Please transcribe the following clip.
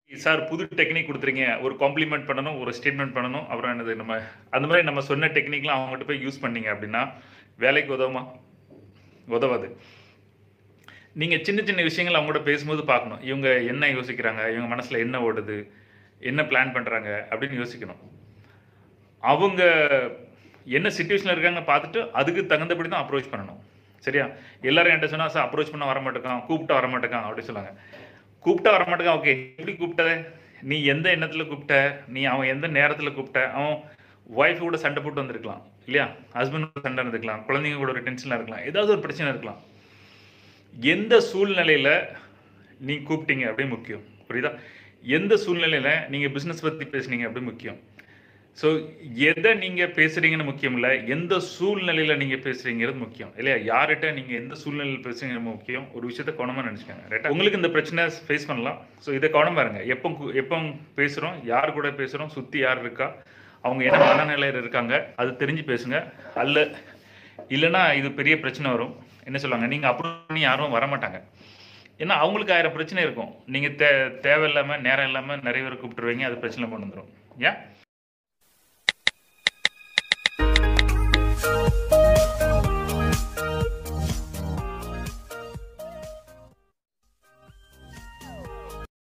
sir புது technique கொடுத்துறீங்க ஒரு complement பண்ணணும் ஒரு ஸ்டேட்மெண்ட் பண்ணணும் அப்புறம் என்னது நம்ம அந்த மாதிரி நம்ம சொன்ன டெக்னிக்லாம் அவங்ககிட்ட போய் யூஸ் பண்ணீங்க அப்படின்னா வேலைக்கு உதவுமா உதவாது நீங்கள் சின்ன சின்ன விஷயங்கள் அவங்ககிட்ட பேசும்போது பார்க்கணும் இவங்க என்ன யோசிக்கிறாங்க இவங்க மனசில் என்ன ஓடுது என்ன பிளான் பண்ணுறாங்க அப்படின்னு யோசிக்கணும் அவங்க என்ன சுச்சுவேஷனில் இருக்காங்க பார்த்துட்டு அதுக்கு தகுந்தபடி தான் அப்ரோச் பண்ணணும் சரியா எல்லாரும் என்கிட்ட சொன்னால் சார் அப்ரோச் பண்ண வர மாட்டேக்கான் கூப்பிட்டா வர மாட்டேக்கான் அப்படின்னு சொன்னாங்க கூப்பிட்டா வர மாட்டேங்கான் ஓகே எப்படி கூப்பிட்ட நீ எந்த எண்ணத்தில் கூப்பிட்ட நீ அவன் எந்த நேரத்தில் கூப்பிட்ட அவன் ஒய்ஃப் கூட சண்டை போட்டு வந்திருக்கலாம் இல்லையா ஹஸ்பண்ட் கூட சண்டை இருந்துக்கலாம் குழந்தைங்க கூட ஒரு டென்ஷனாக இருக்கலாம் ஏதாவது ஒரு பிரச்சனை இருக்கலாம் எந்த சூழ்நிலையில் நீ கூப்பிட்டீங்க அப்படி முக்கியம் புரியுதா எந்த சூழ்நிலையில் நீங்கள் பிஸ்னஸ் பற்றி பேசுனீங்க அப்படி முக்கியம் ஸோ எதை நீங்கள் பேசுகிறீங்கன்னு முக்கியம் இல்லை எந்த சூழ்நிலையில் நீங்கள் பேசுகிறீங்கிறது முக்கியம் இல்லையா யார்கிட்ட நீங்கள் எந்த சூழ்நிலையில் பேசுறீங்க முக்கியம் ஒரு விஷயத்த கவனமாக நினச்சிக்கோங்க ரைட்டா உங்களுக்கு இந்த பிரச்சனை ஃபேஸ் பண்ணலாம் ஸோ இதை கவனமாக இருங்க எப்போ கு- எப்போ பேசுகிறோம் யார் கூட பேசுகிறோம் சுற்றி யார் இருக்கா அவங்க என்ன மனநிலையில் இருக்காங்க அது தெரிஞ்சு பேசுங்க அல்ல இல்லைன்னா இது பெரிய பிரச்சனை வரும் என்ன சொல்லுவாங்க நீங்கள் அப்ரூவ் பண்ணி யாரும் வர மாட்டாங்க ஏன்னா அவங்களுக்கு ஆயிரம் பிரச்சனை இருக்கும் நீங்கள் தே தேவையில்லாமல் நேரம் இல்லாமல் நிறைய பேர் கூப்பிட்டுருவீங்க அது பிரச்சனை கொண்டு வந்துடும் ஏன்